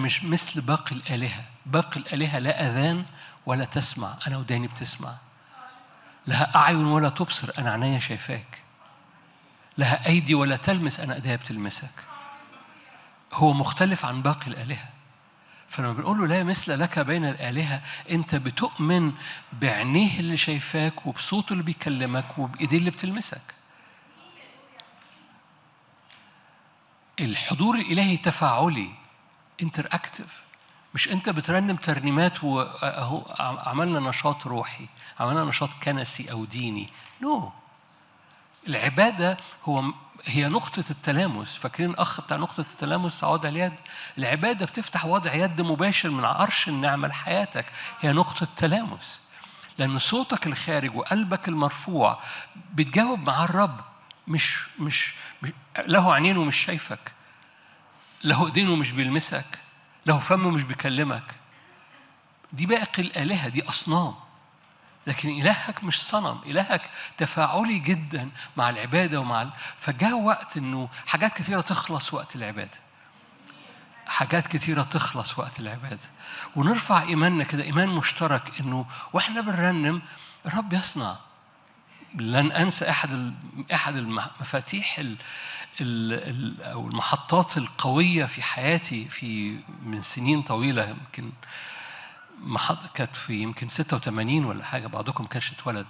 مش مثل باقي الآلهة باقي الآلهة لا أذان ولا تسمع أنا وداني بتسمع لها أعين ولا تبصر أنا عينيا شايفاك لها أيدي ولا تلمس أنا أيديا بتلمسك هو مختلف عن باقي الآلهة فلما بنقول له لا مثل لك بين الآلهة أنت بتؤمن بعينيه اللي شايفاك وبصوته اللي بيكلمك وبإيديه اللي بتلمسك الحضور الإلهي تفاعلي انتر اكتف مش انت بترنم ترنيمات واهو عملنا نشاط روحي عملنا نشاط كنسي او ديني نو no. العباده هو هي نقطة التلامس، فاكرين الأخ بتاع نقطة التلامس في وضع اليد؟ العبادة بتفتح وضع يد مباشر من عرش النعمة لحياتك، هي نقطة تلامس. لأن صوتك الخارج وقلبك المرفوع بتجاوب مع الرب مش مش, مش له عينين ومش شايفك. له ايدين ومش بيلمسك. له فم ومش بيكلمك. دي باقي الآلهة دي أصنام. لكن إلهك مش صنم إلهك تفاعلي جدا مع العبادة ومع ال... فجاء وقت إنه حاجات كثيرة تخلص وقت العبادة حاجات كثيرة تخلص وقت العبادة ونرفع إيماننا كده إيمان مشترك إنه وإحنا بنرنم الرب يصنع لن أنسى أحد ال... أحد المفاتيح ال... ال... ال... أو المحطات القوية في حياتي في من سنين طويلة يمكن محط كانت في يمكن 86 ولا حاجه بعضكم كانش اتولد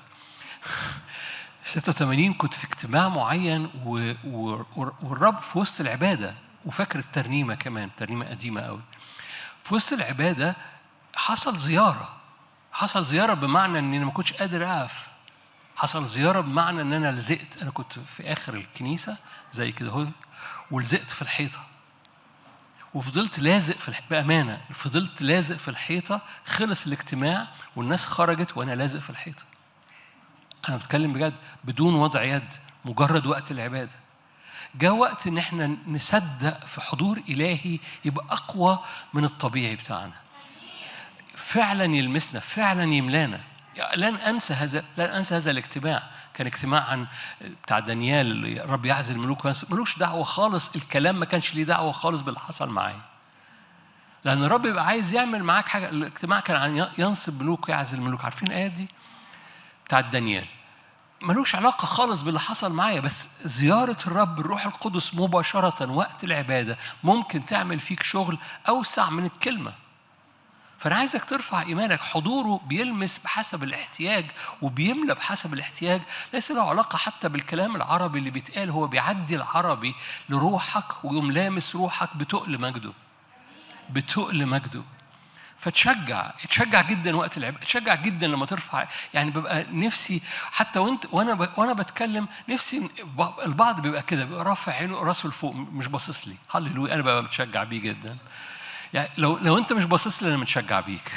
86 كنت في اجتماع معين و... و... والرب في وسط العباده وفاكر الترنيمه كمان ترنيمه قديمه قوي في وسط العباده حصل زياره حصل زياره بمعنى ان انا ما كنتش قادر اقف حصل زياره بمعنى ان انا لزقت انا كنت في اخر الكنيسه زي كده هو ولزقت في الحيطه وفضلت لازق في الح... بأمانة فضلت لازق في الحيطة خلص الاجتماع والناس خرجت وأنا لازق في الحيطة أنا بتكلم بجد بدون وضع يد مجرد وقت العبادة جاء وقت إن إحنا نصدق في حضور إلهي يبقى أقوى من الطبيعي بتاعنا فعلا يلمسنا فعلا يملانا لن انسى هذا لن انسى هذا الاجتماع كان اجتماع عن بتاع دانيال اللي رب يعزل الملوك ملوش دعوه خالص الكلام ما كانش ليه دعوه خالص باللي حصل معايا لان الرب يبقى عايز يعمل معاك حاجه الاجتماع كان عن ينصب ملوك ويعزل الملوك عارفين الايات دي بتاعت دانيال ملوش علاقة خالص باللي حصل معايا بس زيارة الرب الروح القدس مباشرة وقت العبادة ممكن تعمل فيك شغل أوسع من الكلمة فأنا عايزك ترفع إيمانك حضوره بيلمس بحسب الاحتياج وبيملى بحسب الاحتياج ليس له علاقة حتى بالكلام العربي اللي بيتقال هو بيعدي العربي لروحك ويقوم لامس روحك بتقل مجده بتقل مجده فتشجع تشجع جدا وقت العبادة تشجع جدا لما ترفع يعني ببقى نفسي حتى وانت وانا ب... وانا بتكلم نفسي البعض بيبقى كده بيبقى رافع عينه راسه لفوق مش باصص لي هللويا انا ببقى متشجع بيه جدا يعني لو لو انت مش باصص لي انا متشجع بيك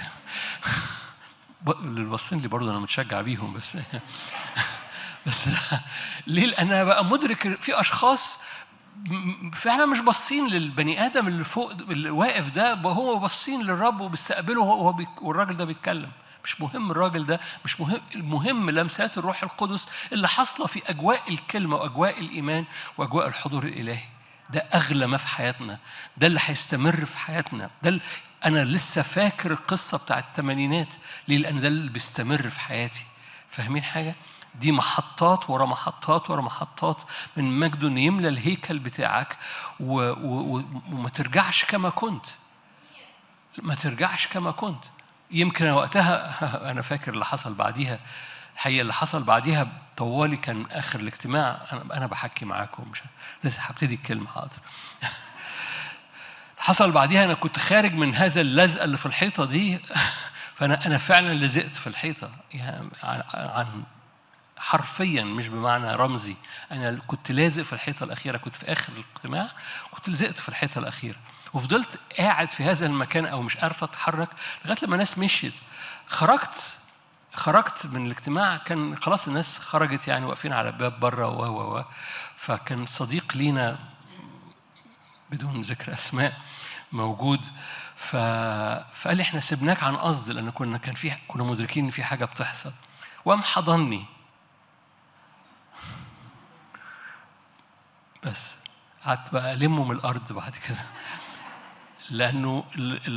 اللي باصين لي برضه انا متشجع بيهم بس بس ليه لان انا بقى مدرك في اشخاص فعلا مش باصين للبني ادم اللي فوق اللي واقف ده هو باصين للرب وبيستقبله وهو بي... والراجل ده بيتكلم مش مهم الراجل ده مش مهم المهم لمسات الروح القدس اللي حاصله في اجواء الكلمه واجواء الايمان واجواء الحضور الالهي ده اغلى ما في حياتنا ده اللي هيستمر في حياتنا ده اللي انا لسه فاكر القصه بتاع الثمانينات ليه لان ده اللي بيستمر في حياتي فاهمين حاجه دي محطات ورا محطات ورا محطات من مجده ان يملى الهيكل بتاعك و... و... وما ترجعش كما كنت ما ترجعش كما كنت يمكن وقتها انا فاكر اللي حصل بعديها الحقيقه اللي حصل بعديها طوالي كان اخر الاجتماع انا انا بحكي معاكم مش لسه هبتدي الكلمه حاضر حصل بعديها انا كنت خارج من هذا اللزقه اللي في الحيطه دي فانا انا فعلا لزقت في الحيطه يعني عن, عن حرفيا مش بمعنى رمزي انا كنت لازق في الحيطه الاخيره كنت في اخر الاجتماع كنت لزقت في الحيطه الاخيره وفضلت قاعد في هذا المكان او مش عارف اتحرك لغايه لما الناس مشيت خرجت خرجت من الاجتماع كان خلاص الناس خرجت يعني واقفين على الباب بره و و فكان صديق لينا بدون ذكر اسماء موجود ف... فقال لي احنا سبناك عن قصد لان كنا كان في كنا مدركين ان في حاجه بتحصل وقام حضني بس قعدت بقى ألمه من الأرض بعد كده لأنه